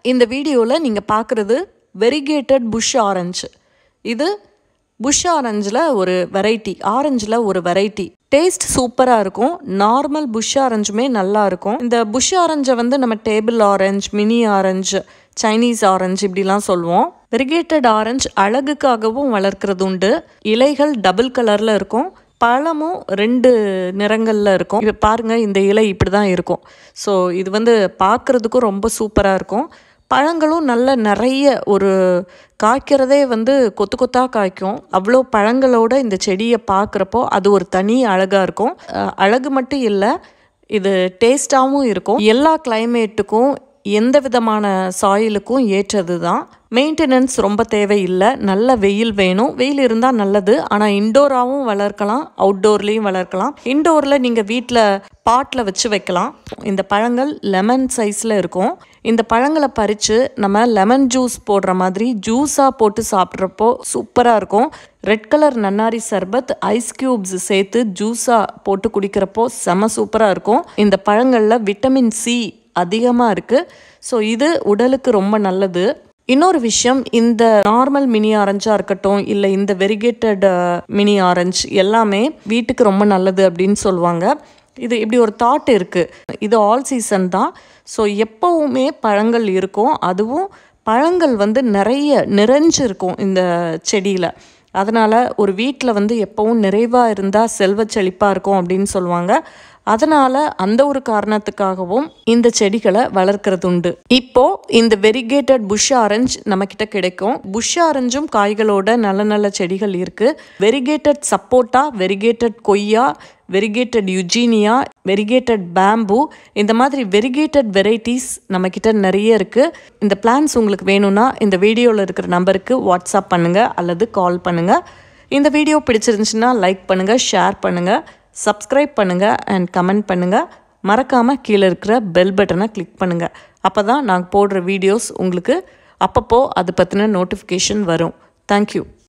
இந்த வீடியோவில் நீங்கள் பார்க்குறது வெரிகேட்டட் புஷ் ஆரஞ்சு இது புஷ் ஆரஞ்சில் ஒரு வெரைட்டி ஆரஞ்சில் ஒரு வெரைட்டி டேஸ்ட் சூப்பராக இருக்கும் நார்மல் புஷ் ஆரஞ்சுமே நல்லா இருக்கும் இந்த புஷ் ஆரஞ்சை வந்து நம்ம table orange mini orange Chinese orange இப்படிலாம் சொல்லுவோம் வெரிகேட்டட் ஆரஞ்சு அழகுக்காகவும் வளர்க்குறது உண்டு இலைகள் டபுள் கலரில் இருக்கும் பழமும் ரெண்டு நிறங்களில் இருக்கும் இப்போ பாருங்கள் இந்த இலை இப்படி தான் இருக்கும் ஸோ இது வந்து பார்க்குறதுக்கும் ரொம்ப சூப்பராக இருக்கும் பழங்களும் நல்ல நிறைய ஒரு காய்க்கிறதே வந்து கொத்து கொத்தாக காய்க்கும் அவ்வளோ பழங்களோட இந்த செடியை பார்க்குறப்போ அது ஒரு தனி அழகாக இருக்கும் அஹ் அழகு மட்டும் இல்லை இது டேஸ்டாகவும் இருக்கும் எல்லா கிளைமேட்டுக்கும் எந்த விதமான சாயிலுக்கும் ஏற்றது தான் மெயின்டெனன்ஸ் ரொம்ப தேவையில்லை நல்ல வெயில் வேணும் வெயில் இருந்தால் நல்லது ஆனால் இன்டோராகவும் வளர்க்கலாம் அவுட்டோர்லேயும் வளர்க்கலாம் இன்டோரில் நீங்கள் வீட்டில் பாட்டில் வச்சு வைக்கலாம் இந்த பழங்கள் லெமன் சைஸில் இருக்கும் இந்த பழங்களை பறித்து நம்ம லெமன் ஜூஸ் போடுற மாதிரி ஜூஸாக போட்டு சாப்பிட்றப்போ சூப்பராக இருக்கும் ரெட் கலர் நன்னாரி சர்பத் ஐஸ் க்யூப்ஸ் சேர்த்து ஜூஸாக போட்டு குடிக்கிறப்போ செம சூப்பராக இருக்கும் இந்த பழங்களில் விட்டமின் சி அதிகமாக இருக்குது ஸோ இது உடலுக்கு ரொம்ப நல்லது இன்னொரு விஷயம் இந்த நார்மல் மினி ஆரஞ்சாக இருக்கட்டும் இல்லை இந்த வெரிகேட்டட் மினி ஆரஞ்சு எல்லாமே வீட்டுக்கு ரொம்ப நல்லது அப்படின்னு சொல்லுவாங்க இது இப்படி ஒரு தாட் இருக்குது இது ஆல் சீசன் தான் ஸோ எப்போவுமே பழங்கள் இருக்கும் அதுவும் பழங்கள் வந்து நிறைய நிறைஞ்சு இருக்கும் இந்த செடியில் அதனால் ஒரு வீட்டில் வந்து எப்போவும் நிறைவாக இருந்தால் செல்வ செழிப்பாக இருக்கும் அப்படின்னு சொல்லுவாங்க அதனால் அந்த ஒரு காரணத்துக்காகவும் இந்த செடிகளை வளர்க்கறது உண்டு இப்போ இந்த வெரிகேட்டட் புஷ் ஆரஞ்சு நம்மக்கிட்ட கிடைக்கும் புஷ் ஆரஞ்சும் காய்களோட நல்ல நல்ல செடிகள் இருக்கு வெரிகேட்டட் சப்போட்டா வெரிகேட்டட் கொய்யா வெரிகேட்டட் யுஜீனியா வெரிகேட்டட் பேம்பு இந்த மாதிரி வெரிகேட்டட் வெரைட்டிஸ் நம்மக்கிட்ட நிறைய இருக்குது இந்த பிளான்ஸ் உங்களுக்கு வேணும்னா இந்த வீடியோவில் இருக்கிற நம்பருக்கு வாட்ஸ்அப் பண்ணுங்கள் அல்லது கால் பண்ணுங்கள் இந்த வீடியோ பிடிச்சிருந்துச்சுன்னா லைக் பண்ணுங்கள் ஷேர் பண்ணுங்கள் சப்ஸ்கிரைப் பண்ணுங்கள் அண்ட் கமெண்ட் பண்ணுங்கள் மறக்காமல் கீழே இருக்கிற பெல் பட்டனை கிளிக் பண்ணுங்கள் அப்போ தான் நாங்கள் போடுற வீடியோஸ் உங்களுக்கு அப்பப்போ அது பற்றின நோட்டிஃபிகேஷன் வரும் தேங்க்யூ